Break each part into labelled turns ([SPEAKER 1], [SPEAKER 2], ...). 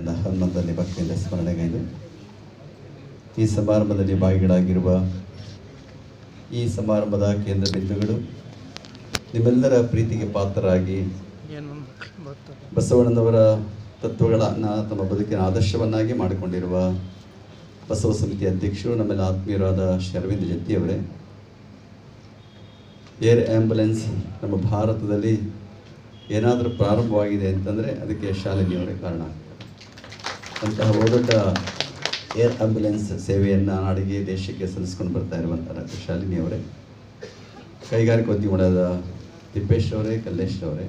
[SPEAKER 1] ಅಂತ ಹನುಮಂತಲ್ಲಿ ಭಕ್ತಿಯಿಂದ ಸ್ಮರಣೆಗೈದು ಈ ಸಮಾರಂಭದಲ್ಲಿ ಭಾಗಿಗಳಾಗಿರುವ ಈ ಸಮಾರಂಭದ ಕೇಂದ್ರ ಬಿಂದುಗಳು ನಿಮ್ಮೆಲ್ಲರ ಪ್ರೀತಿಗೆ ಪಾತ್ರರಾಗಿ ಬಸವಣ್ಣನವರ ತತ್ವಗಳನ್ನು ತಮ್ಮ ಬದುಕಿನ ಆದರ್ಶವನ್ನಾಗಿ ಮಾಡಿಕೊಂಡಿರುವ ಬಸವ ಸಮಿತಿ ಅಧ್ಯಕ್ಷರು ನಮ್ಮೆಲ್ಲ ಆತ್ಮೀಯರಾದ ಶರವಿಂದ ಜತ್ತಿಯವರೇ ಏರ್ ಆ್ಯಂಬುಲೆನ್ಸ್ ನಮ್ಮ ಭಾರತದಲ್ಲಿ ಏನಾದರೂ ಪ್ರಾರಂಭವಾಗಿದೆ ಅಂತಂದರೆ ಅದಕ್ಕೆ ಶಾಲಿನಿಯವರೇ ಕಾರಣ ಅಂತಹ ಬಹುದೊಡ್ಡ ಏರ್ ಆ್ಯಂಬುಲೆನ್ಸ್ ಸೇವೆಯನ್ನು ನಾಡಿಗೆ ದೇಶಕ್ಕೆ ಸಲ್ಲಿಸ್ಕೊಂಡು ಬರ್ತಾ ಇರುವಂಥ ಡಾಕ್ಟರ್ ಶಾಲಿನಿಯವರೇ ಕೈಗಾರಿಕೋದ್ಯಮಗಳಾದ ತಿಪ್ಪೇಶ್ ಅವರೇ ಕಲ್ಲೇಶ್ ಅವರೇ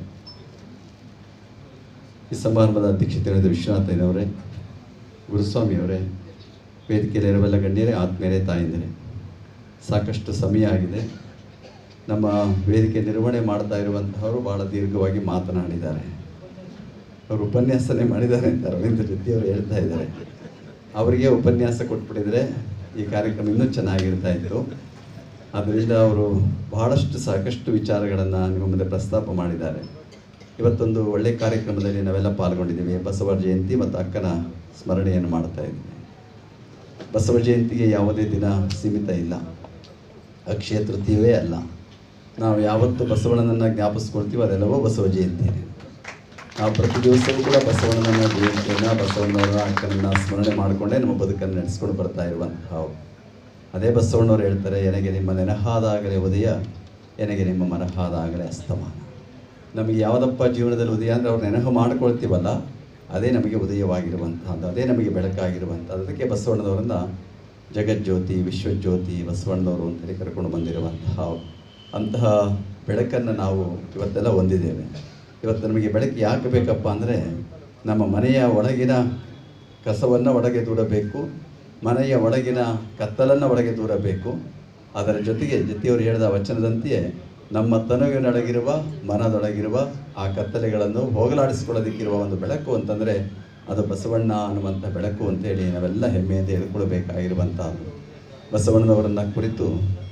[SPEAKER 1] ಈ ಸಮಾರಂಭದ ಅಧ್ಯಕ್ಷತೆ ವಹಿಸಿದ ವಿಶ್ವನಾಥಯ್ಯನವರೇ ಗುರುಸ್ವಾಮಿಯವರೇ ವೇದಿಕೆಯಲ್ಲಿರುವೆಲ್ಲ ಗಣ್ಯರೇ ಆತ್ಮೀಯರೇ ತಾಯಿಂದಿರೇ ಸಾಕಷ್ಟು ಸಮಯ ಆಗಿದೆ ನಮ್ಮ ವೇದಿಕೆ ನಿರ್ವಹಣೆ ಮಾಡ್ತಾ ಇರುವಂತಹವರು ಭಾಳ ದೀರ್ಘವಾಗಿ ಮಾತನಾಡಿದ್ದಾರೆ ಅವರು ಉಪನ್ಯಾಸನೆ ಮಾಡಿದ್ದಾರೆ ಅಂತ ರವೀಂದ್ರ ಜೊತೆ ಅವರು ಹೇಳ್ತಾ ಇದ್ದಾರೆ ಅವರಿಗೆ ಉಪನ್ಯಾಸ ಕೊಟ್ಬಿಟ್ಟಿದ್ರೆ ಈ ಕಾರ್ಯಕ್ರಮ ಇನ್ನೂ ಚೆನ್ನಾಗಿರ್ತಾ ಇತ್ತು ಆದ್ದರಿಂದ ಅವರು ಬಹಳಷ್ಟು ಸಾಕಷ್ಟು ವಿಚಾರಗಳನ್ನು ನಿಮ್ಮ ಮುಂದೆ ಪ್ರಸ್ತಾಪ ಮಾಡಿದ್ದಾರೆ ಇವತ್ತೊಂದು ಒಳ್ಳೆ ಕಾರ್ಯಕ್ರಮದಲ್ಲಿ ನಾವೆಲ್ಲ ಪಾಲ್ಗೊಂಡಿದ್ದೀವಿ ಬಸವ ಜಯಂತಿ ಮತ್ತು ಅಕ್ಕನ ಸ್ಮರಣೆಯನ್ನು ಮಾಡ್ತಾ ಇದ್ದೀವಿ ಬಸವ ಜಯಂತಿಗೆ ಯಾವುದೇ ದಿನ ಸೀಮಿತ ಇಲ್ಲ ಅಕ್ಷಯ ತೃತೀಯವೇ ಅಲ್ಲ ನಾವು ಯಾವತ್ತು ಬಸವಣ್ಣನನ್ನು ಜ್ಞಾಪಿಸ್ಕೊಳ್ತೀವೋ ಅದೆಲ್ಲವೋ ಬಸವ ಜಯಂತಿನೇ ನಾವು ಪ್ರತಿ ದಿವಸವೂ ಕೂಡ ಬಸವಣ್ಣನ ಜಯಂತಿಯನ್ನು ಬಸವಣ್ಣವರ ಅಕ್ಕನನ್ನು ಸ್ಮರಣೆ ಮಾಡಿಕೊಂಡೇ ನಮ್ಮ ಬದುಕನ್ನು ನಡೆಸ್ಕೊಂಡು ಬರ್ತಾ ಇರುವಂತಹ ಅದೇ ಬಸವಣ್ಣವ್ರು ಹೇಳ್ತಾರೆ ನನಗೆ ನಿಮ್ಮ ನೆನಹಾದಾಗಲೇ ಉದಯ ನನಗೆ ನಿಮ್ಮ ಮನಹಾದಾಗಲೇ ಅಸ್ತಮಾನ ನಮಗೆ ಯಾವುದಪ್ಪ ಜೀವನದಲ್ಲಿ ಉದಯ ಅಂದರೆ ಅವ್ರು ನೆನಹು ಮಾಡ್ಕೊಳ್ತೀವಲ್ಲ ಅದೇ ನಮಗೆ ಉದಯವಾಗಿರುವಂಥದ್ದು ಅದೇ ನಮಗೆ ಬೆಳಕಾಗಿರುವಂಥದ್ದು ಅದಕ್ಕೆ ಬಸವಣ್ಣನವರನ್ನು ಜಗಜ್ಯೋತಿ ವಿಶ್ವಜ್ಯೋತಿ ಬಸವಣ್ಣನವರು ಅಂತೇಳಿ ಕರ್ಕೊಂಡು ಬಂದಿರುವಂತಹ ಅಂತಹ ಬೆಳಕನ್ನು ನಾವು ಇವತ್ತೆಲ್ಲ ಹೊಂದಿದ್ದೇವೆ ಇವತ್ತು ನಮಗೆ ಬೆಳಕು ಯಾಕೆ ಬೇಕಪ್ಪ ಅಂದರೆ ನಮ್ಮ ಮನೆಯ ಒಳಗಿನ ಕಸವನ್ನು ಒಳಗೆ ದೂಡಬೇಕು ಮನೆಯ ಒಳಗಿನ ಕತ್ತಲನ್ನು ಒಳಗೆ ದೂರಬೇಕು ಅದರ ಜೊತೆಗೆ ಜೊತೆಯವರು ಹೇಳಿದ ವಚನದಂತೆಯೇ ನಮ್ಮ ತನುವಿನೊಳಗಿರುವ ಮನದೊಳಗಿರುವ ಆ ಕತ್ತಲೆಗಳನ್ನು ಹೋಗಲಾಡಿಸಿಕೊಳ್ಳೋದಕ್ಕಿರುವ ಒಂದು ಬೆಳಕು ಅಂತಂದರೆ ಅದು ಬಸವಣ್ಣ ಅನ್ನುವಂಥ ಬೆಳಕು ಅಂತೇಳಿ ನಾವೆಲ್ಲ ಹೆಮ್ಮೆಯಿಂದ ಹೇಳ್ಕೊಳ್ಬೇಕಾಗಿರುವಂಥದ್ದು ಬಸವಣ್ಣನವರನ್ನು ಕುರಿತು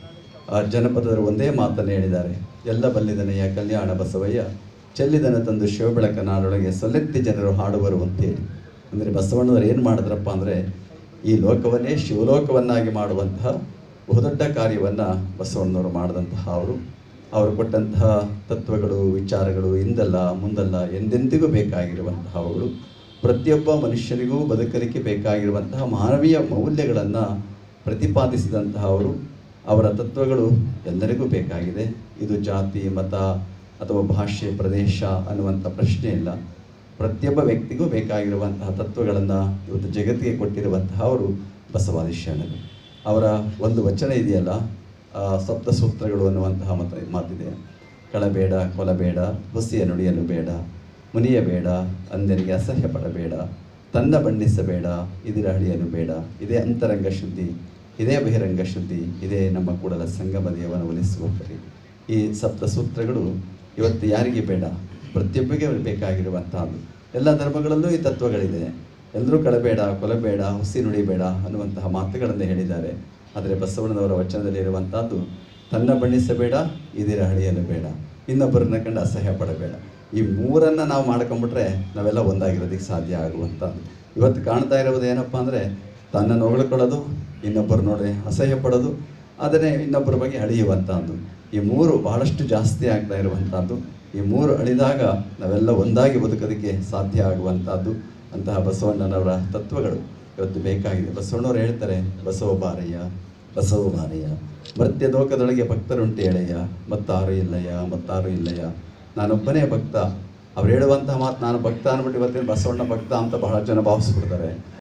[SPEAKER 1] ಆ ಜನಪದರು ಒಂದೇ ಮಾತನ್ನು ಹೇಳಿದ್ದಾರೆ ಎಲ್ಲ ಬಲ್ಲಿದನೆಯ ಕಲ್ಯಾಣ ಬಸವಯ್ಯ ಚೆಲ್ಲಿದನ ತಂದು ಶಿವಬೆಳಕ ನಾಡೊಳಗೆ ಸೊಲ್ಲೆತ್ತಿ ಜನರು ಹಾಡುವರು ಅಂತೇಳಿ ಅಂದರೆ ಬಸವಣ್ಣವರು ಏನು ಮಾಡಿದ್ರಪ್ಪ ಅಂದರೆ ಈ ಲೋಕವನ್ನೇ ಶಿವಲೋಕವನ್ನಾಗಿ ಮಾಡುವಂತಹ ಬಹುದೊಡ್ಡ ಕಾರ್ಯವನ್ನು ಬಸವಣ್ಣನವರು ಮಾಡಿದಂತಹ ಅವರು ಅವರು ಕೊಟ್ಟಂತಹ ತತ್ವಗಳು ವಿಚಾರಗಳು ಇಂದಲ್ಲ ಮುಂದಲ್ಲ ಎಂದೆಂದಿಗೂ ಬೇಕಾಗಿರುವಂತಹ ಅವರು ಪ್ರತಿಯೊಬ್ಬ ಮನುಷ್ಯನಿಗೂ ಬದುಕಲಿಕ್ಕೆ ಬೇಕಾಗಿರುವಂತಹ ಮಾನವೀಯ ಮೌಲ್ಯಗಳನ್ನು ಪ್ರತಿಪಾದಿಸಿದಂತಹ ಅವರು ಅವರ ತತ್ವಗಳು ಎಲ್ಲರಿಗೂ ಬೇಕಾಗಿದೆ ಇದು ಜಾತಿ ಮತ ಅಥವಾ ಭಾಷೆ ಪ್ರದೇಶ ಅನ್ನುವಂಥ ಪ್ರಶ್ನೆ ಇಲ್ಲ ಪ್ರತಿಯೊಬ್ಬ ವ್ಯಕ್ತಿಗೂ ಬೇಕಾಗಿರುವಂತಹ ತತ್ವಗಳನ್ನು ಇವತ್ತು ಜಗತ್ತಿಗೆ ಕೊಟ್ಟಿರುವಂತಹ ಅವರು ಬಸವಾದಿ ಶರಣರು ಅವರ ಒಂದು ವಚನ ಇದೆಯಲ್ಲ ಆ, ಸಪ್ತ ಸೂತ್ರಗಳು ಅನ್ನುವಂತಹ ಮತ ಮಾತಿದೆ ಕಳಬೇಡ ಕೊಲಬೇಡ ಹುಸಿಯ ನುಡಿಯಲು ಬೇಡ ಮುನಿಯಬೇಡ ಅಂದರಿಗೆ ಅಸಹ್ಯ ಪಡಬೇಡ ತನ್ನ ಬಣ್ಣಿಸಬೇಡ ಇದಿರ ಅಳಿಯಲು ಬೇಡ ಇದೇ ಅಂತರಂಗ ಶುದ್ಧಿ ಇದೇ ಬಹಿರಂಗ ಶುದ್ಧಿ ಇದೇ ನಮ್ಮ ಕೂಡಲ ಸಂಗಮ ದೇವನ ಒಲಿಸುವ ಪರಿ ಈ ಸಪ್ತ ಸೂತ್ರಗಳು ಇವತ್ತು ಯಾರಿಗೆ ಬೇಡ ಪ್ರತಿಯೊಬ್ಬರಿಗೆ ಬೇಕಾಗಿರುವಂತಹದ್ದು ಎಲ್ಲ ಧರ್ಮಗಳಲ್ಲೂ ಈ ತತ್ವಗಳಿದೆ ಎಲ್ಲರೂ ಕಳಬೇಡ ಕೊಲಬೇಡ ಹುಸಿ ನುಡಿಬೇಡ ಅನ್ನುವಂತಹ ಮಾತುಗಳನ್ನು ಹೇಳಿದ್ದಾರೆ ಆದರೆ ಬಸವಣ್ಣನವರ ವಚನದಲ್ಲಿ ಇರುವಂತಹದ್ದು ತನ್ನ ಬಣ್ಣಿಸಬೇಡ ಇದಿರ ಹಳಿಯಲು ಬೇಡ ಇನ್ನೊಬ್ಬರನ್ನ ಕಂಡು ಅಸಹ್ಯ ಪಡಬೇಡ ಈ ಮೂರನ್ನು ನಾವು ಮಾಡ್ಕೊಂಬಿಟ್ರೆ ನಾವೆಲ್ಲ ಒಂದಾಗಿರೋದಕ್ಕೆ ಸಾಧ್ಯ ಆಗುವಂಥದ್ದು ಇವತ್ತು ಕಾಣ್ತಾ ಇರೋದು ಏನಪ್ಪ ಅಂದರೆ ತನ್ನನ್ನು ಹೊಗಳ್ಕೊಳ್ಳೋದು ಇನ್ನೊಬ್ಬರು ನೋಡಿ ಅಸಹ್ಯ ಪಡೋದು ಅದನ್ನೇ ಇನ್ನೊಬ್ಬರ ಬಗ್ಗೆ ಅಳಿಯುವಂಥದ್ದು ಈ ಮೂರು ಬಹಳಷ್ಟು ಜಾಸ್ತಿ ಆಗ್ತಾ ಇರುವಂಥದ್ದು ಈ ಮೂರು ಅಳಿದಾಗ ನಾವೆಲ್ಲ ಒಂದಾಗಿ ಬದುಕೋದಕ್ಕೆ ಸಾಧ್ಯ ಆಗುವಂಥದ್ದು ಅಂತಹ ಬಸವಣ್ಣನವರ ತತ್ವಗಳು ಇವತ್ತು ಬೇಕಾಗಿದೆ ಬಸವಣ್ಣವ್ರು ಹೇಳ್ತಾರೆ ಬಸವ ಬಾರಯ್ಯ ಬಸವ ಬಾರಯ್ಯ ಮರ್ತ್ಯ ಲೋಕದೊಳಗೆ ಭಕ್ತರುಂಟು ಎಳೆಯ ಮತ್ತಾರು ಇಲ್ಲಯ್ಯ ಮತ್ತಾರು ಇಲ್ಲಯ್ಯ ನಾನೊಬ್ಬನೇ ಭಕ್ತ ಅವ್ರು ಹೇಳುವಂತಹ ಮಾತು ನಾನು ಭಕ್ತ ಅಂದ್ಬಿಟ್ಟು ಇವತ್ತಿನ ಬಸವಣ್ಣ ಭಕ್ತ ಅಂತ ಬಹಳ ಜನ ಭಾವಿಸ್ಬಿಡ್ತಾರೆ